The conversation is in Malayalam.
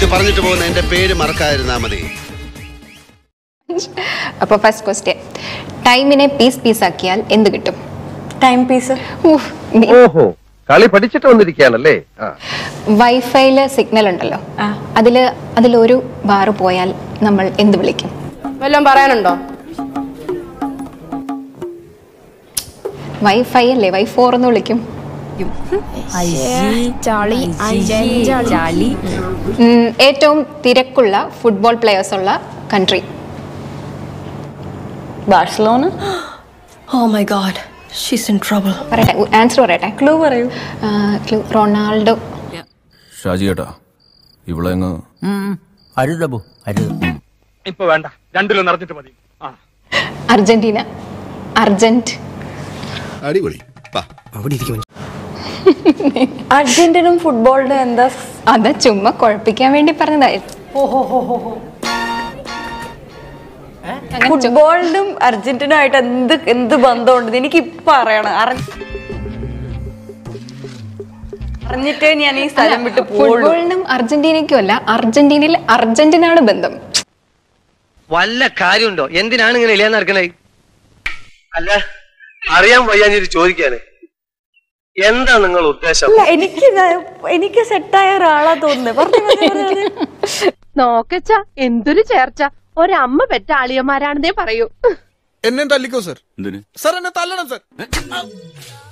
ഇടയ്ക്ക് പറഞ്ഞിട്ട് പോകുന്ന എന്റെ പേര് മറക്കാതിരുന്നാ മതി അപ്പോൾ ഫസ്റ്റ് ക്വസ്റ്റ്യൻ ടൈമിനെ പീസ് പീസ് ആക്കിയാൽ എന്ത് കിട്ടും ടൈം പീസ് ഊഹ്, നീ- ഓഹോ കളി പഠിച്ചിട്ട് വന്നിരിക്കുകയാണല്ലേ ആ വൈഫൈയില് സിഗ്നൽ ഉണ്ടല്ലോ ആ. അതില് അതിലൊരു ബാറ് പോയാൽ നമ്മൾ എന്ത് വിളിക്കും വല്ലതും പറയാനുണ്ടോ വൈഫൈ അല്ലേ വൈ ഫോർ എന്ന് വിളിക്കും ഉം, ഏറ്റവും തിരക്കുള്ള ഫുട്ബോൾ പ്ലെയേഴ്സ് ഉള്ള country Barcelona Oh my god, she's in trouble. പറയട്ടെ ആൻസർ പറയട്ടെ ക്ലൂ പറയൂ ആ, ക്ലൂ റൊണാൾഡോ ഷാജി ഏട്ടാ ഇവിടെ അങ്ങ് അരുതബു അരുത് ഇപ്പൊ വേണ്ട രണ്ടിലും നടന്നിട്ട് മതി ആ അർജന്റീന അർജന്റ് അടിപൊളി വാ. അർജന്റീനും ഫുട്ബോളിന്റെ എന്താ സ്- അത് ചുമ്മാ കുഴപ്പിക്കാൻ വേണ്ടി പറഞ്ഞതായിരുന്നു അങ്ങനെ ചു- ഫുട്ബോളിനും അർജന്റീനുമായിട്ട് എന്ത് എന്ത് ബന്ധമുണ്ട് എനിക്ക് ഇപ്പൊ അറിയണം അറി- അറിഞ്ഞിട്ടേ ഞാൻ ഈ സ്ഥലം വിട്ട് പോകുള്ളൂ ഫുട്ബോളിനും അർജന്റീനയ്ക്കും അല്ല അർജന്റീനയിൽ അർജന്റീനയാണ് ബന്ധം വല്ല കാര്യമുണ്ടോ എന്തിനാണ് ഇങ്ങനെ ഇല്ലാന്ന് നടക്കണേ അല്ല അറിയാൻ വയ്യാഞ്ഞിട്ട് ചോദിക്കാന് എന്താ നിങ്ങൾ ഉദ്ദേശം അല്ല എനിക്ക് ഇത് എനിക്ക് സെറ്റായ ഒരാളാ തോന്നുന്നത് പറഞ്ഞു, പറഞ്ഞു, പറഞ്ഞു, പറഞ്ഞു. നോക്കച്ച എന്തൊരു ചേർച്ച ഒരമ്മ പെറ്റ ആളിയന്മാരാണെന്നേ പറയൂ എന്നെ തല്ലിക്കോ സർ എന്തിന് സർ എന്നെ തല്ലണം സർ